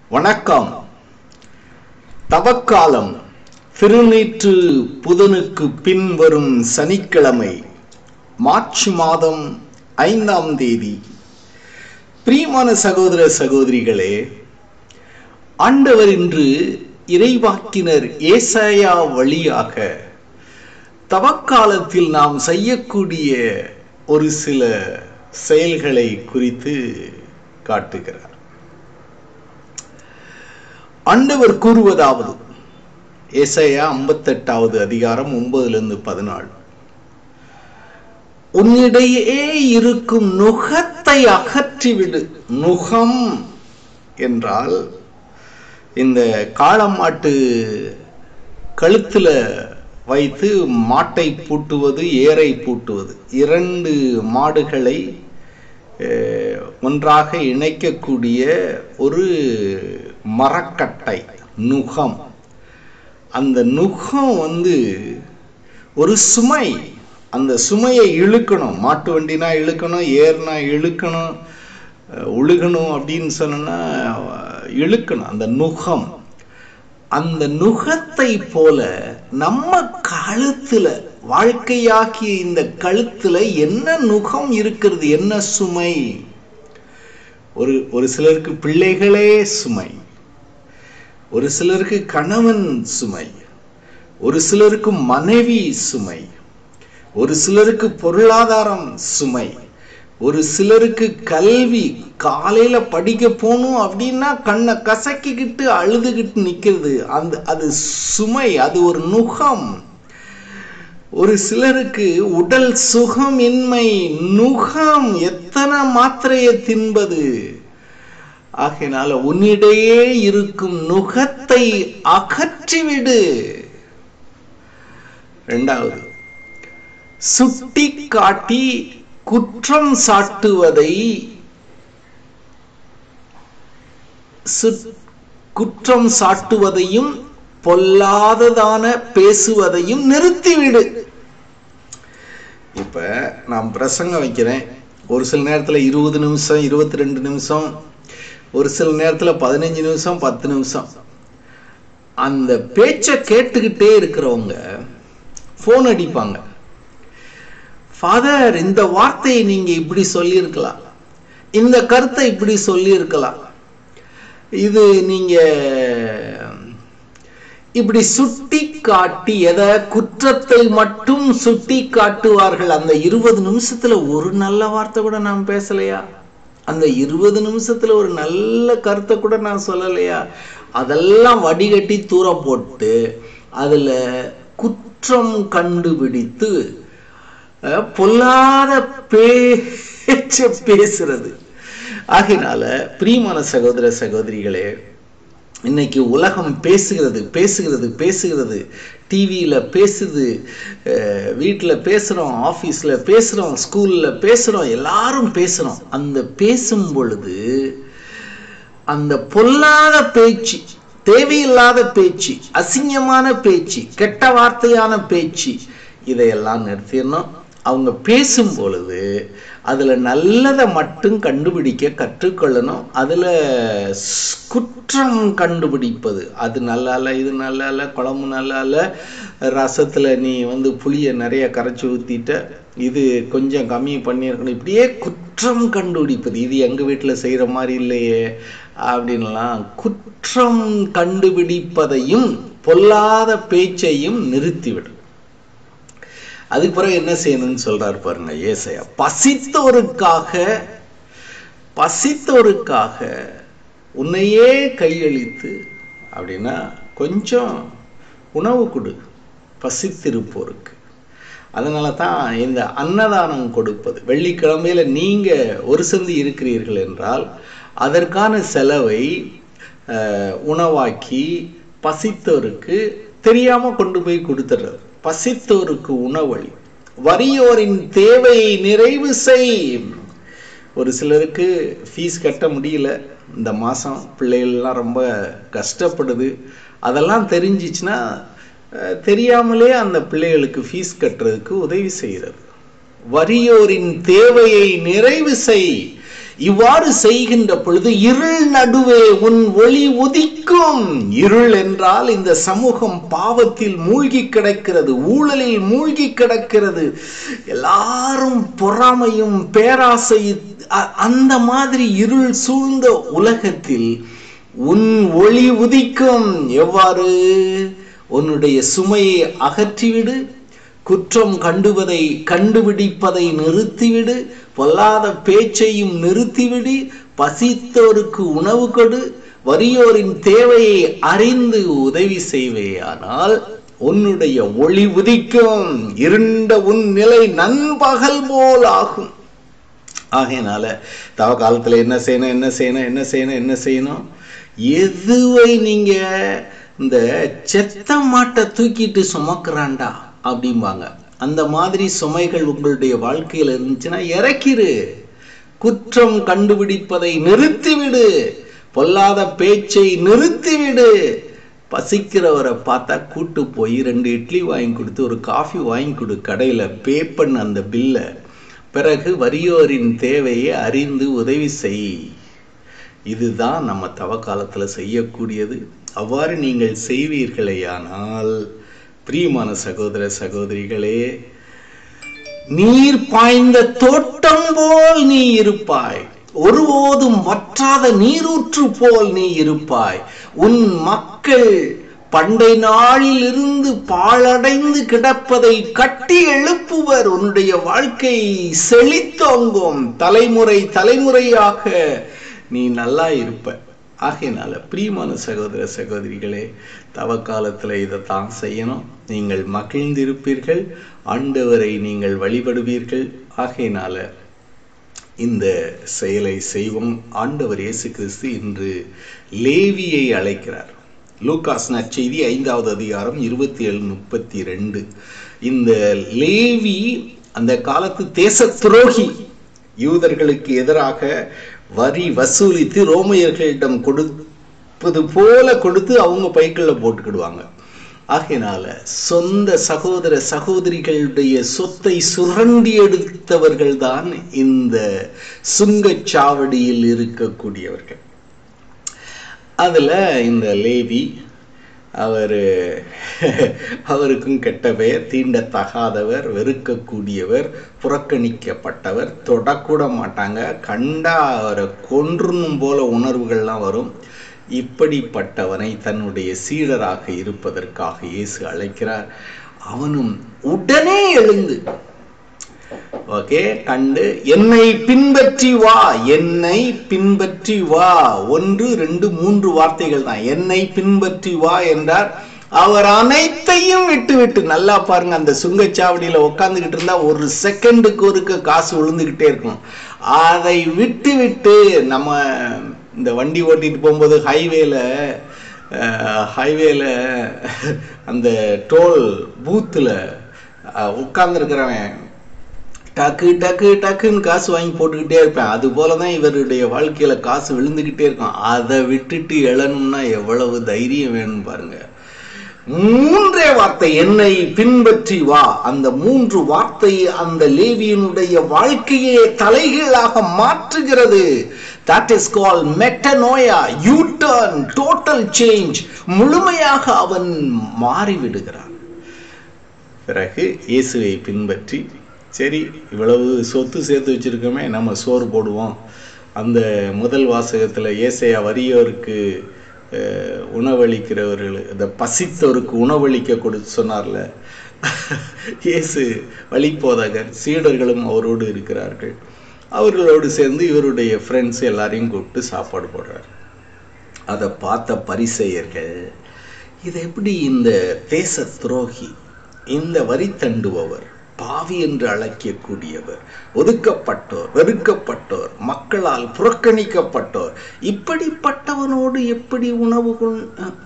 வணக்கம் தவக்காலம் திருநீற்று புதனுக்கு பின் வரும் சனிக்கிழமை மார்ச் மாதம் ஐந்தாம் தேதி பிரியமான சகோதர சகோதரிகளே ஆண்டவர் இன்று இறைவாக்கினர் ஏசாயா வழியாக தவக்காலத்தில் நாம் செய்யக்கூடிய ஒரு சில செயல்களை குறித்து காட்டுகிறார் ஆண்டவர் கூறுவதாவது ஏசாயா ஐம்பத்தெட்டாவது அதிகாரம் ஒன்பதுலேருந்து பதினாலு உன்னிடையே இருக்கும் நுகத்தை அகற்றிவிடு நுகம் என்றால் இந்த காளமாட்டு கழுத்துல வைத்து மாட்டை பூட்டுவது ஏரை பூட்டுவது இரண்டு மாடுகளை அஹ், ஒன்றாக இணைக்கக்கூடிய ஒரு மரக்கட்டை நுகம் அந்த நுகம் வந்து ஒரு சுமை அந்த சுமையை இழுக்கணும் மாட்டு வண்டினா இழுக்கணும் ஏர்னா இழுக்கணும் அஹ், உழுகணும் அப்படின்னு சொன்னோன்னா அஹ், இழுக்கணும் அந்த நுகம் அந்த நுகத்தை போல நம்ம கழுத்துல வாழ்க்கையாகிய இந்த கழுத்துல என்ன நுகம் இருக்கிறது என்ன சுமை ஒரு ஒரு சிலருக்கு பிள்ளைகளே சுமை ஒரு சிலருக்கு கணவன் சுமை ஒரு சிலருக்கு மனைவி சுமை ஒரு சிலருக்கு பொருளாதாரம் சுமை ஒரு சிலருக்கு கல்வி காலையில படிக்க போகணும் அப்படின்னா கண்ணை கசக்கிக்கிட்டு அழுதுகிட்டு நிக்கிறது அந்த அது சுமை அது ஒரு நுகம் ஒரு சிலருக்கு உடல் சுகமின்மை நுகம் எத்தனை மாத்திரையை தின்பது ஆகையினால உன்னிடையே இருக்கும் நுகத்தை அகற்றிவிடு இரண்டாவது சுட்டி காட்டி குற்றம் சாட்டுவதை சு- குற்றம் சாட்டுவதையும் பொல்லாததான பேசுவதையும் நிறுத்திவிடு இப்ப நான் பிரசங்கம் வைக்கிறேன் ஒரு சில நேரத்துல இருபது நிமிஷம் இருபத்தி ரெண்டு நிமிஷம் ஒரு சில நேரத்துல பதினஞ்சு நிமிஷம் பத்து நிமிஷம் அந்த பேச்சை கேட்டுக்கிட்டே இருக்கிறவங்க ஃபோன் அடிப்பாங்க ஃபாதர் இந்த வார்த்தையை நீங்க இப்படி சொல்லியிருக்கலாம் இந்த கருத்தை இப்படி சொல்லியிருக்கலாம் இது நீங்க இப்படி சுட்டி காட்டி எதை குற்றத்தை மட்டும் சுட்டி காட்டுவார்கள் அந்த இருபது நிமிஷத்துல ஒரு நல்ல வார்த்தை கூட நான் பேசலையா அந்த இருபது நிமிஷத்துல ஒரு நல்ல கருத்தை கூட நான் சொல்லலையா அதெல்லாம் வடிகட்டி தூரம் போட்டு அதுல குற்றம் கண்டுபிடித்து அஹ், பொல்லாத பேச்ச பேசுறது ஆகையினால பிரியமான சகோதர சகோதரிகளே இன்னைக்கு உலகம் பேசுகிறது பேசுகிறது பேசுகிறது டிவியில பேசுது அஹ், வீட்டுல பேசுறோம் ஆபீஸ்ல பேசுறோம் ஸ்கூல்ல பேசுறோம் எல்லாரும் பேசுறோம் அந்த பேசும் பொழுது அந்த பொல்லாத பேச்சு தேவையில்லாத பேச்சு அசிங்கமான பேச்சு கெட்ட வார்த்தையான பேச்சு இதையெல்லாம் நிறுத்திடணும் அவங்க பேசும் பொழுது அதுல நல்லதை மட்டும் கண்டுபிடிக்க கற்றுக்கொள்ளணும் அதுல ஸ்- குற்றம் கண்டுபிடிப்பது அது நல்லா இல்ல இது நல்லா இல்ல குழம்பு நல்லா இல்ல ரசத்துல நீ வந்து புளிய நிறைய கரைச்சி ஊத்திட்ட இது கொஞ்சம் கம்மி பண்ணியிருக்கணும் இப்படியே குற்றம் கண்டுபிடிப்பது இது எங்க வீட்டுல செய்யற மாதிரி இல்லையே அப்படின்லாம் குற்றம் கண்டுபிடிப்பதையும் பொல்லாத பேச்சையும் நிறுத்திவிடும் அதுக்கு பிறகு என்ன செய்யணும்னு சொல்றாரு பாருங்க ஏசையா பசித்தோருக்காக பசித்தோருக்காக உன்னையே கையளித்து அப்படின்னா கொஞ்சம் உணவு கொடு பசித்திருப்போருக்கு அதனால தான் இந்த அன்னதானம் கொடுப்பது வெள்ளிக்கிழமையில நீங்க ஒரு சந்தி இருக்கிறீர்கள் என்றால் அதற்கான செலவை அஹ், உணவாக்கி பசித்தோருக்கு தெரியாம கொண்டு போய் கொடுத்துடுறது பசித்தோருக்கு உணவளி வறியோரின் தேவையை நிறைவு செய் ஒரு சிலருக்கு ஃபீஸ் கட்ட முடியல இந்த மாதம் பிள்ளைகள்லாம் ரொம்ப கஷ்டப்படுது அதெல்லாம் தெரிஞ்சிச்சுன்னா அஹ், தெரியாமலே அந்த பிள்ளைகளுக்கு ஃபீஸ் கட்டுறதுக்கு உதவி செய்கிறது வறியோரின் தேவையை நிறைவு செய் இவ்வாறு செய்கின்ற பொழுது இருள் நடுவே உன் ஒளி உதிக்கும் இருள் என்றால் இந்த சமூகம் பாவத்தில் மூழ்கி கிடக்கிறது ஊழலில் மூழ்கி கிடக்கிறது எல்லாரும் பொறாமையும் பேராசை அ- அந்த மாதிரி இருள் சூழ்ந்த உலகத்தில் உன் ஒளி உதிக்கும் எவ்வாறு உன்னுடைய சுமையை அகற்றிவிடு குற்றம் கண்டுவதை கண்டுபிடிப்பதை நிறுத்திவிடு பொல்லாத பேச்சையும் நிறுத்திவிடு பசித்தோருக்கு உணவு கொடு வறியோரின் தேவையை அறிந்து உதவி செய்வேயானால் உன்னுடைய ஒளி உதிக்கும் இருண்ட உன் நிலை நண்பகல் போல் ஆகும் ஆகையினால தவ காலத்துல என்ன செய்யணும் என்ன செய்யணும் என்ன செய்யணும் என்ன செய்யணும் எதுவை நீங்க இந்த செத்த மாட்டை தூக்கிட்டு சுமக்குறான்டா அப்படிம்பாங்க அந்த மாதிரி சுமைகள் உங்களுடைய வாழ்க்கையில இருந்துச்சுன்னா இறக்கிரு குற்றம் கண்டுபிடிப்பதை நிறுத்திவிடு பொல்லாத பேச்சை நிறுத்திவிடு பசிக்கிறவரை பார்த்தா கூட்டு போய் ரெண்டு இட்லி வாங்கி கொடுத்து ஒரு காஃபி வாங்கி கொடு கடையில பே பண்ண அந்த பில்லை பிறகு வறியோரின் தேவையை அறிந்து உதவி செய் இதுதான் நம்ம தவ காலத்துல செய்யக்கூடியது அவ்வாறு நீங்கள் செய்வீர்களேயானால் பிரியமான சகோதர சகோதரிகளே நீர் பாய்ந்த தோட்டம் போல் நீ இருப்பாய் ஒருபோதும் வற்றாத நீரூற்று போல் நீ இருப்பாய் உன் மக்கள் பண்டை நாளில் இருந்து பாழடைந்து கிடப்பதை கட்டி எழுப்புவர் உன்னுடைய வாழ்க்கை செழித்தோங்கும் தலைமுறை தலைமுறையாக நீ நல்லா இருப்ப ஆகையினால பிரியமான சகோதர சகோதரிகளே தவ காலத்துல இதைத்தான் செய்யணும் நீங்கள் மகிழ்ந்திருப்பீர்கள் ஆண்டவரை நீங்கள் வழிபடுவீர்கள் ஆகையினால இந்த செயலை செய்வோம் ஆண்டவர் இயேசு கிறிஸ்து இன்று லேவியை அழைக்கிறார் லூகாஸ் நற்செய்தி ஐந்தாவது அதிகாரம் இருபத்தி ஏழு முப்பத்தி ரெண்டு இந்த லேவி அந்த காலத்து தேச துரோகி யூதர்களுக்கு எதிராக வரி வசூலித்து ரோமையர்களிடம் கொடுப்பது போல கொடுத்து அவங்க பைக்குள்ள போட்டுக்கிடுவாங்க ஆகையினால சொந்த சகோதர சகோதரிகளுடைய சொத்தை சுரண்டி எடுத்தவர்கள் தான் இந்த சுங்கச்சாவடியில் இருக்கக்கூடியவர்கள் அதுல இந்த லேவி அவர் அவருக்கும் கெட்ட பெயர் தீண்டத்தகாதவர் வெறுக்கக்கூடியவர் புறக்கணிக்கப்பட்டவர் தொடக்கூட மாட்டாங்க கண்டா அவரை கொன்றுணும் போல உணர்வுகள்லாம் வரும் இப்படிப்பட்டவனை தன்னுடைய சீடராக இருப்பதற்காக இயேசு அழைக்கிறார் அவனும் உடனே எழுந்து ஓகே கண்டு என்னை பின்பற்றி வா என்னை பின்பற்றி வா ஒன்று ரெண்டு மூன்று வார்த்தைகள் தான் என்னை பின்பற்றி வா என்றார் அவர் அனைத்தையும் விட்டு விட்டு நல்லா பாருங்க அந்த சுங்கச்சாவடியில உட்காந்துக்கிட்டு இருந்தா ஒரு செகண்டுக்கு ஒருக்க காசு விழுந்துகிட்டே இருக்கும் அதை விட்டு விட்டு நம்ம இந்த வண்டி ஓட்டிட்டு போகும்போது ஹைவேல ஹைவேல அந்த டோல் பூத்துல உட்கார்ந்துருக்கிறவன் டக்கு டக்கு டக்குன்னு காசு வாங்கி போட்டுக்கிட்டே இருப்பேன் அது போலதான் இவருடைய வாழ்க்கையில காசு விழுந்துகிட்டே இருக்கும் அதை விட்டுட்டு எழணும்னா எவ்வளவு தைரியம் வேணும் பாருங்க மூன்றே வார்த்தை என்னை பின்பற்றி வா அந்த மூன்று வார்த்தை அந்த லேவியனுடைய வாழ்க்கையே தலைகீழாக மாற்றுகிறது that is call metanoia U turn total change முழுமையாக அவன் மாறிவிடுகிறான் பிறகு இயேசுவை பின்பற்றி சரி இவ்வளவு சொத்து சேர்த்து வச்சிருக்கோமே நம்ம சோறு போடுவோம் அந்த முதல் வாசகத்துல ஏசையா வறியோருக்கு அஹ், உணவளிக்கிறவர்கள் இந்த பசித்தோருக்கு உணவளிக்க கொடுத்து சொன்னார்ல இயேசு வழிப்போதகர் சீடர்களும் அவரோடு இருக்கிறார்கள் அவர்களோடு சேர்ந்து இவருடைய ஃப்ரெண்ட்ஸ் எல்லாரையும் கூப்பிட்டு சாப்பாடு போடுறார் அதை பார்த்த பரிசெயர்கள் இது எப்படி இந்த தேச துரோகி இந்த வரி தண்டுபவர் பாவி என்று அழைக்கக்கூடியவர் ஒதுக்கப்பட்டோர் வெறுக்கப்பட்டோர் மக்களால் புறக்கணிக்கப்பட்டோர் இப்படிப்பட்டவனோடு எப்படி உணவு கொண்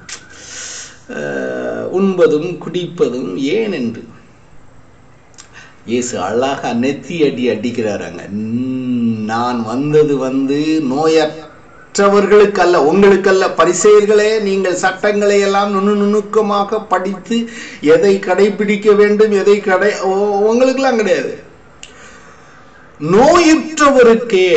அஹ், உண்பதும் குடிப்பதும் ஏன் என்று இயேசு அழகா நெத்தி அடி அடிக்கிறாராங்க "ம், நான் வந்தது வந்து நோயற்றவர்களுக்கு அல்ல உங்களுக்கல்ல பரிசெயர்களே நீங்கள் சட்டங்களை எல்லாம் நுணு நுணுக்கமாக படித்து எதை கடைபிடிக்க வேண்டும் எதை கடை உங்களுக்கெல்லாம் கிடையாது நோயுற்றவருக்கே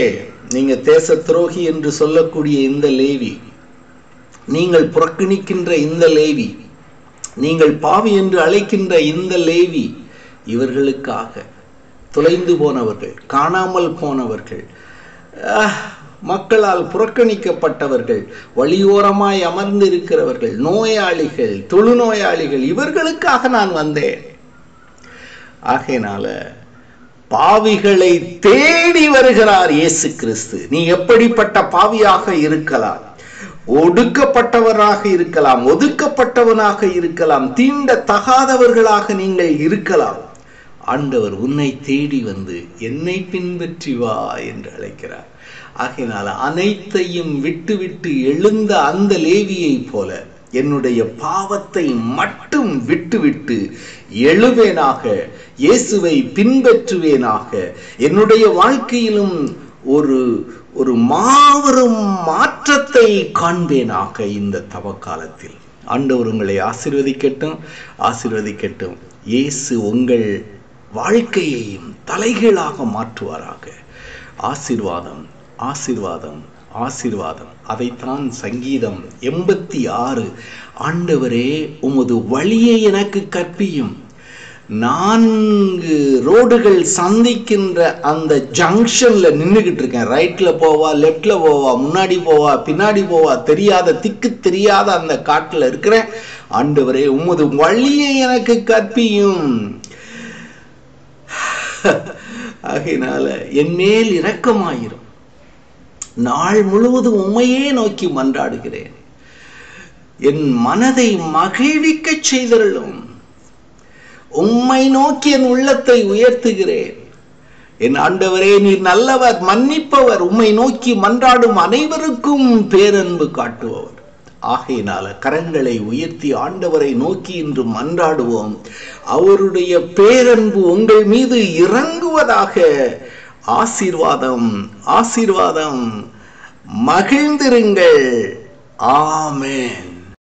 நீங்க தேச துரோகி என்று சொல்லக்கூடிய இந்த லேவி நீங்கள் புறக்கணிக்கின்ற இந்த லேவி நீங்கள் பாவி என்று அழைக்கின்ற இந்த லேவி இவர்களுக்காக தொலைந்து போனவர்கள் காணாமல் போனவர்கள் ஆஹ், மக்களால் புறக்கணிக்கப்பட்டவர்கள் வழியோரமாய் அமர்ந்திருக்கிறவர்கள் நோயாளிகள் தொழுநோயாளிகள் இவர்களுக்காக நான் வந்தேன் ஆகையினால பாவிகளை தேடி வருகிறார் இயேசு கிறிஸ்து நீ எப்படிப்பட்ட பாவியாக இருக்கலாம் ஒடுக்கப்பட்டவராக இருக்கலாம் ஒதுக்கப்பட்டவனாக இருக்கலாம் தீண்ட தகாதவர்களாக நீங்கள் இருக்கலாம் ஆண்டவர் உன்னை தேடி வந்து என்னை பின்பற்றி வா என்று அழைக்கிறார் ஆகையினால அனைத்தையும் விட்டுவிட்டு எழுந்த அந்த லேவியைப் போல என்னுடைய பாவத்தை மட்டும் விட்டுவிட்டு எழுவேனாக இயேசுவை பின்பற்றுவேனாக என்னுடைய வாழ்க்கையிலும் ஒரு ஒரு மாபெரும் மாற்றத்தை காண்பேனாக இந்த தவக்காலத்தில் ஆண்டவர் உங்களை ஆசீர்வதிக்கட்டும் ஆசீர்வதிக்கட்டும் இயேசு உங்கள் வாழ்க்கையையும் தலைகீழாக மாற்றுவாராக ஆசீர்வாதம் ஆசீர்வாதம் ஆசீர்வாதம் அதைத்தான் சங்கீதம் எண்பத்தி ஆறு ஆண்டவரே உமது வழியை எனக்கு கற்பியும் நான்கு ரோடுகள் சந்திக்கின்ற அந்த ஜங்ஷன்ல நின்றுகிட்டு இருக்கேன் ரைட்ல போவா லெஃப்ட்ல போவா முன்னாடி போவா பின்னாடி போவா தெரியாத திக்கு தெரியாத அந்த காட்டுல இருக்கிறேன் ஆண்டவரே உமது வழியை எனக்கு கற்பியும் ஆகையினால என் மேல் இரக்கமாயிரும் நாள் முழுவதும் உண்மையே நோக்கி மன்றாடுகிறேன் என் மனதை மகிழ்விக்கச் செய்தருளும் உம்மை நோக்கி என் உள்ளத்தை உயர்த்துகிறேன் என் ஆண்டவரே நீர் நல்லவர் மன்னிப்பவர் உம்மை நோக்கி மன்றாடும் அனைவருக்கும் பேரன்பு காட்டுபவர் ஆகையினால கரங்களை உயர்த்தி ஆண்டவரை நோக்கி இன்று மன்றாடுவோம் அவருடைய பேரன்பு உங்கள் மீது இறங்குவதாக ஆசீர்வாதம் ஆசீர்வாதம் மகிழ்ந்திருங்கள் ஆமென்